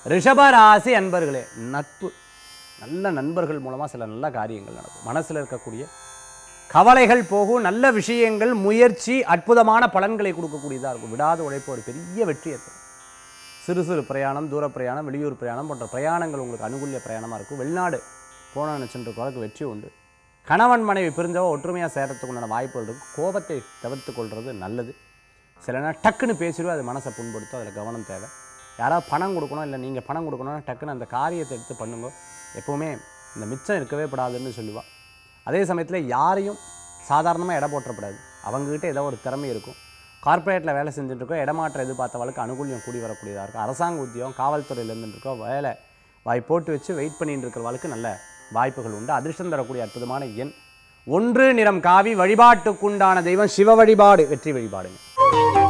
ரிஷபராசி அன்பர்களே நட்பு நல்ல நண்பர்கள் மூலமாக சில நல்ல காரியங்கள் நடக்கும் மனசில் இருக்கக்கூடிய கவலைகள் போகும் நல்ல விஷயங்கள் முயற்சி அற்புதமான பலன்களை கொடுக்கக்கூடியதாக இருக்கும் விடாத உழைப்பு ஒரு பெரிய வெற்றியை தரும் சிறு சிறு பிரயாணம் தூர பிரயாணம் வெளியூர் பிரயாணம் போன்ற பிரயாணங்கள் உங்களுக்கு அனுகூல்ய பிரயாணமாக இருக்கும் வெளிநாடு போன நினச்சிட்டு வெற்றி உண்டு கணவன் மனைவி பிரிஞ்சவோ ஒற்றுமையாக சேரத்துக்கு உண்டான வாய்ப்புகள் இருக்கும் கோபத்தை தவிர்த்து கொள்வது நல்லது சில நேரம் டக்குன்னு பேசிடுவோம் அது மனசை புண்படுத்தும் அதில் கவனம் தேவை யாராவது பணம் கொடுக்கணும் இல்லை நீங்கள் பணம் கொடுக்கணும்னா டக்குன்னு அந்த காரியத்தை எடுத்து பண்ணுங்க எப்போவுமே இந்த மிச்சம் இருக்கவே படாதுன்னு சொல்லுவாள் அதே சமயத்தில் யாரையும் சாதாரணமாக இட போட்டப்படாது அவங்ககிட்ட ஏதோ ஒரு திறமை இருக்கும் கார்ப்பரேட்டில் வேலை செஞ்சுட்டு இருக்கோம் இடமாற்றம் எதிர்பார்த்தவளுக்கு அனுகூல்யம் கூடி வரக்கூடியதாக இருக்கும் அரசாங்க உத்தியோகம் காவல்துறையில் இருந்துட்டு இருக்கோம் வேலை வாய் போட்டு வச்சு வெயிட் பண்ணிட்டு இருக்கிறவளுக்கு நல்ல வாய்ப்புகள் உண்டு அதிர்ஷ்டம் தரக்கூடிய அற்புதமான எண் ஒன்று நிறம் காவி வழிபாட்டுக்குண்டான தெய்வம் சிவ வழிபாடு வெற்றி வழிபாடுங்க